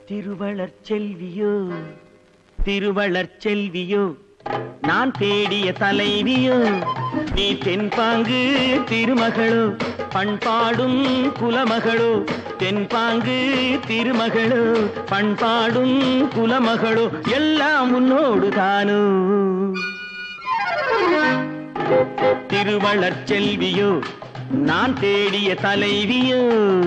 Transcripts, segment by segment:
திருவளர் செல்வியோ திருவளர் செல்வியோ நான் தேடிய தலைவியோ நீ தென்பாங்கு திருமகளோ பண்பாடும் குலமகளோ தென்பாங்கு திருமகளோ பண்பாடும் குலமகளோ எல்லாம் உன்னோடு தானோ திருவளர் செல்வியோ நான் தேடிய தலைவியோ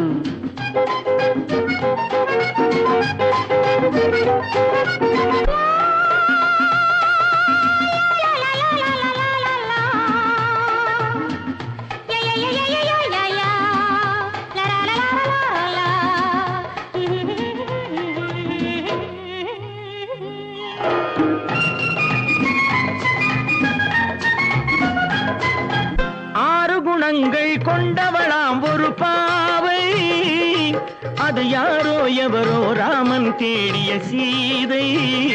ஆறு குணங்கள் கொண்டவளாம் ஒரு பாவை அது யாரோ எவரோ ராமன் தேடிய சீதை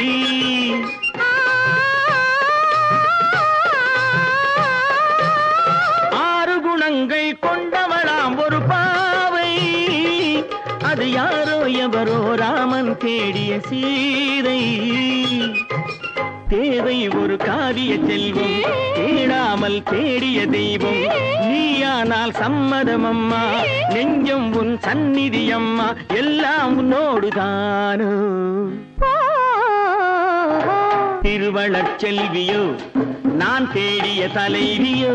ஆறு குணங்கள் கொண்டவளாம் ஒரு பாவை அது யாரோ எவரோ ராமன் தேடிய சீதை தேவை ஒரு காரிய செல்வம் தேடாமல் தேடிய தெய்வம் நீயானால் சம்மதம் அம்மா நெஞ்சம் உன் சந்நிதி அம்மா எல்லாம் உன்னோடு தானோ திருவளர் செல்வியோ நான் தேடிய தலைவியோ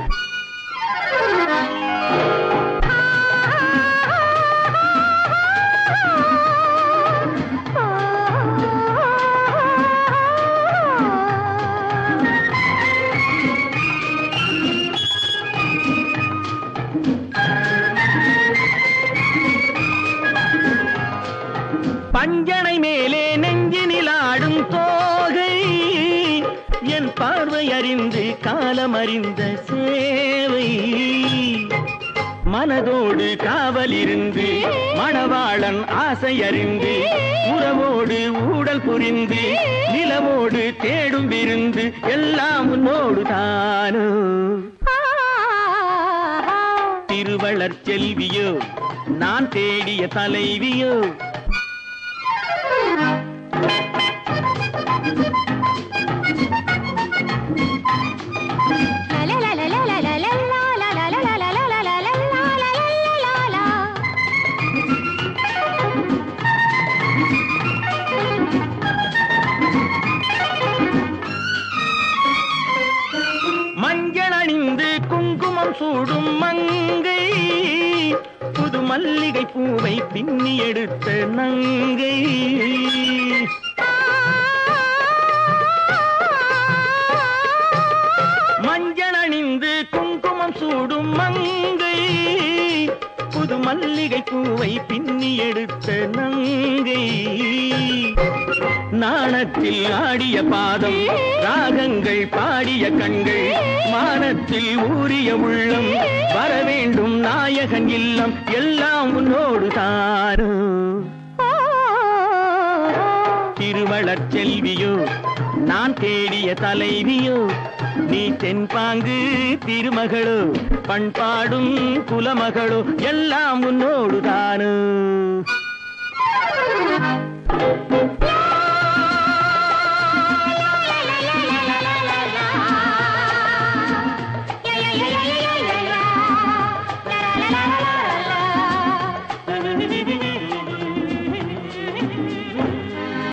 பஞ்சனை மேலே நெஞ்சினில் ஆடும் தோகை என் பார்வை அறிந்து காலம் அறிந்த சேவை மனதோடு காவல் இருந்து மணவாளன் ஆசை அறிந்து உறவோடு ஊடல் புரிந்து நிலவோடு தேடும் விருந்து எல்லாம் உன்னோடு தானோ திருவளர் செல்வியோ நான் தேடிய தலைவியோ மஞ்சள் அணிந்து குங்குமம் சூடும் மங்கை புது மல்லிகை பூவை பின்னி எடுத்த நங்கை மஞ்சள் அணிந்து குங்குமம் சூடும் மங்கை புது மல்லிகை பூவை பின்னி எடுத்த நங்கை நாணத்தில் ஆடிய பாதம் ராகங்கள் பாடிய கண்கள் மானத்தில் ஊறிய உள்ளம் வர வேண்டும் நாயகன் இல்லம் எல்லாம் உன்னோடு தானோ திருவளர் செல்வியோ நான் தேடிய தலைவியோ நீ தென்பாங்கு திருமகளோ பண்பாடும் குலமகளோ எல்லாம் உன்னோடு தானோ